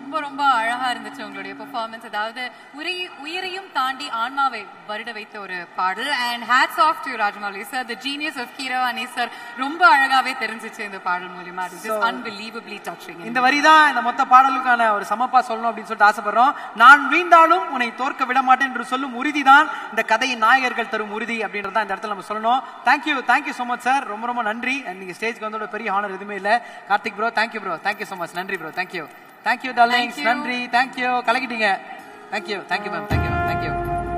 ரொம்ப ரொம்ப அழகா இருந்துச்சு உங்களுடைய பெர்ஃபார்மன்ஸ் அதாவது உரை- உயிரையும் தாண்டி ஆன்மாவை வருட வைத்த ஒரு பாடல் and hats off to Rajamouli sir the genius of Keeravani sir ரொம்ப அழகாவே தெரிஞ்சிச்சு இந்த பாடல் மூலியமா இட் இஸ் அன்பிலீவபிளி டச்சிங் இந்த வரி தான் இந்த மொத்த பாடலுக்கான ஒரு சமப்பா சொல்லணும் அப்படின்னு சொல்லிட்டு ஆசைப்படுறோம் நான் வீழ்ந்தாலும் உன்னை தோற்க விட மாட்டேன் என்று சொல்லும் உறுதி தான் இந்த கதையின் நாயகர்கள் தரும் உறுதி அப்படின்றத இந்த இடத்துல நம்ம சொல்லணும் thank you thank you so much sir ரொம்ப ரொம்ப நன்றி And நீங்க ஸ்டேஜ்க்கு வந்தோட பெரிய ஹானர் எதுவுமே இல்ல Karthik bro thank you bro thank you so much நன்றி bro thank you thank you darlings Thank you. நன்றி தேங்க்யூ கலக்கிட்டீங்க thank you thank you ma'am thank you ma'am thank you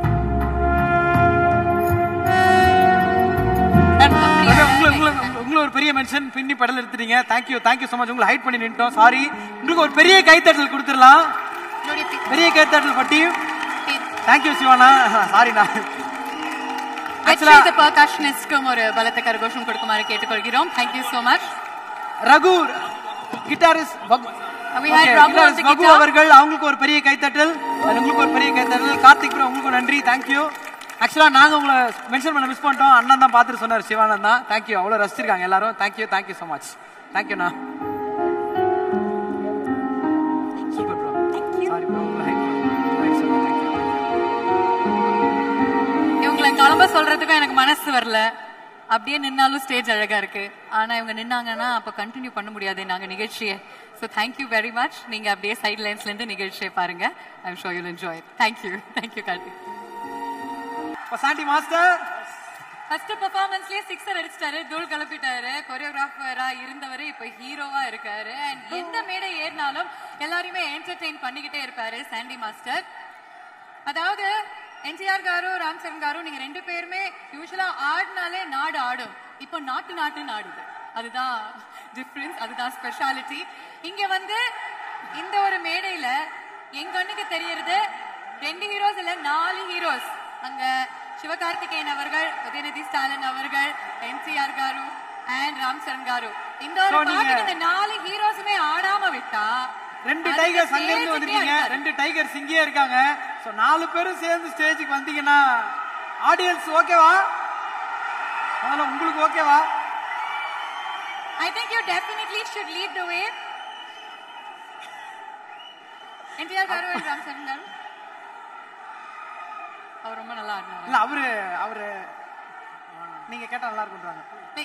உங்களை உங்களை உங்களை ஒரு பெரிய மென்ஷன் பின்னி படல் எடுத்துட்டீங்க தேங்க்யூ தேங்க்யூ so மச் உங்களை ஹைட் பண்ணி நின்ட்டோம் சாரி உங்களுக்கு ஒரு பெரிய கைத்தட்டல் கொடுத்துடலாம் பெரிய கைத்தட்டல் பட்டி தேங்க்யூ சிவானா சாரிண்ணா வெற்றி த பர்கஷனிஸ்ட்க்கும் ஒரு பலத்த கரகோஷம் கொடுக்குமாறு கேட்டுக்கொள்கிறோம் thank you so much Raghu guitarist We had Raghu on the Raghu guitar. அவர்கள் அவங்களுக்கு ஒரு பெரிய கைத்தட்டல் and உங்களுக்கு ஒரு பெரிய கைத்தட்டல் கார்த்திக் ப்ரோ உங்களுக்கு நன்றி தேங்க்யூ ஆக்சுவலா நாங்க உங்களை மென்ஷன் பண்ண மிஸ் பண்ணிட்டோம் அண்ணன் தான் பார்த்துட்டு சொன்னார் சிவானந்த் தான் தேங்க்யூ அவ்வளவு ரசிச்சிருக்காங்க எல்லாரும் தேங்க்யூ தேங்க்யூ so மச் தேங்க்யூண்ணா சூப்பர் ப்ரோ சாரி ப்ரோ உங்களை ஹைட் பண்ணி தேங்க்யூ இவங்களை கிளம்ப சொல்றதுக்கும் எனக்கு மனசு வரல அப்படியே நின்னாலும் ஸ்டேஜ் அழகா இருக்கு ஆனா இவங்க நின்னாங்கன்னா அப்ப கண்டினியூ பண்ண முடியாது நாங்க நிகழ்ச்சியை ஸோ தேங்க்யூ வெரி மச் நீங்க அப்படியே சைட் லைன்ஸ்ல இருந்து நிகழ்ச்சியை பாருங்க I'm sure you'll enjoy thank you thank you Karthik இப்போ சாண்டி மாஸ்டர் ஃபர்ஸ்ட் பெர்ஃபார்மன்ஸ்லயே சிக்ஸர் அடிச்சிட்டாரு தூள் கிளப்பிட்டாரு கொரியோகிராஃபரா இருந்தவரு இப்ப ஹீரோவா இருக்காரு அண்ட் எந்த மேடை ஏறினாலும் எல்லாரையுமே என்டர்டெயின் பண்ணிக்கிட்டே இருப்பாரு சாண்டி மாஸ்டர் அதாவது என்டிஆர் காரு ராம் சரண் காரு நீங்க ரெண்டு பேருமே யூஸ்வலா ஆடினாலே நாடு ஆடும் இப்போ நாட்டு நாட்டுன்னு ஆடுது அதுதான் டிஃபரன்ஸ் அதுதான் ஸ்பெஷாலிட்டி இங்க வந்து இந்த ஒரு மேடையில எங்க கண்ணுக்கு தெரியறது ரெண்டு ஹீரோஸ் இல்ல நாலு ஹீரோஸ் அங்க சிவகார்த்திகேயன் அவர்கள் உதயநிதி ஸ்டாலின் அவர்கள் என்சிஆர் காரு அண்ட் ராம் சரண் காரு இந்த ஒரு So, நீங்க- பாட்டுக்கு இந்த நாலு ஹீரோஸுமே ஆடாம விட்டா ரெண்டு அதுக்கு டைகர்ஸ் அங்க இருந்து stage வந்திருக்கீங்க இப்படியே இருக்காது. ரெண்டு டைகர்ஸ் இங்கேயே இருக்காங்க சோ நாலு பேரும் சேர்ந்து ஸ்டேஜுக்கு வந்தீங்கன்னா ஆடியன்ஸ் ஓகேவா முதல்ல உங்களுக்கு ஓகேவா I think you definitely should lead the way. NTR garu and Ram Charan garu. அவர் ரொம்ப நல்லா ஆடினாரு இல்ல அவரு அவரு நீங்க கேட்டா நல்லா இருக்கும்ன்றாங்க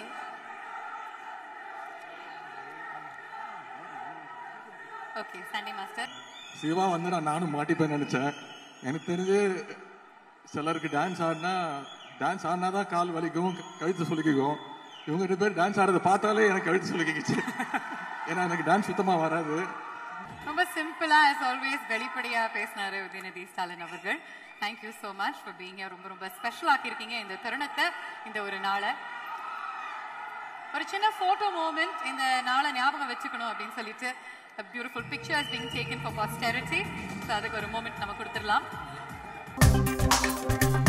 ஓகே சண்டே மாஸ்டர் சிவா வந்து நான் நானும் மாட்டிப்பேன்னு நினைச்சேன் எனக்கு தெரிஞ்சு சிலருக்கு டான்ஸ் ஆடினா டான்ஸ் ஆடினா தான் கால் வலிக்கும் க- கழுத்து சுலுக்கிக்கும் இவங்க ரெண்டு பேர் டான்ஸ் ஆடுறத பார்த்தாலே எனக்கு கழுத்து சுலுக்கிக்கிச்சு ஏன்னா எனக்கு டான்ஸ் சுத்தமா வராது ரொம்ப சிம்பிளா as always வெளிப்படையா பேசினாரு உதயநிதி ஸ்டாலின் அவர்கள் thank you so much for being ரொம்ப ரொம்ப ஸ்பெஷல் ஆக்கியிருக்கீங்க இந்த தருணத்தை இந்த ஒரு நாளை ஒரு சின்ன போட்டோ மூமெண்ட் இந்த நாளை ஞாபகம் வச்சுக்கணும் அப்படின்னு சொல்லிட்டு beautiful pictures being taken for posterity so அதுக்கு ஒரு மூமெண்ட் நம்ம கொடுத்துடலாம்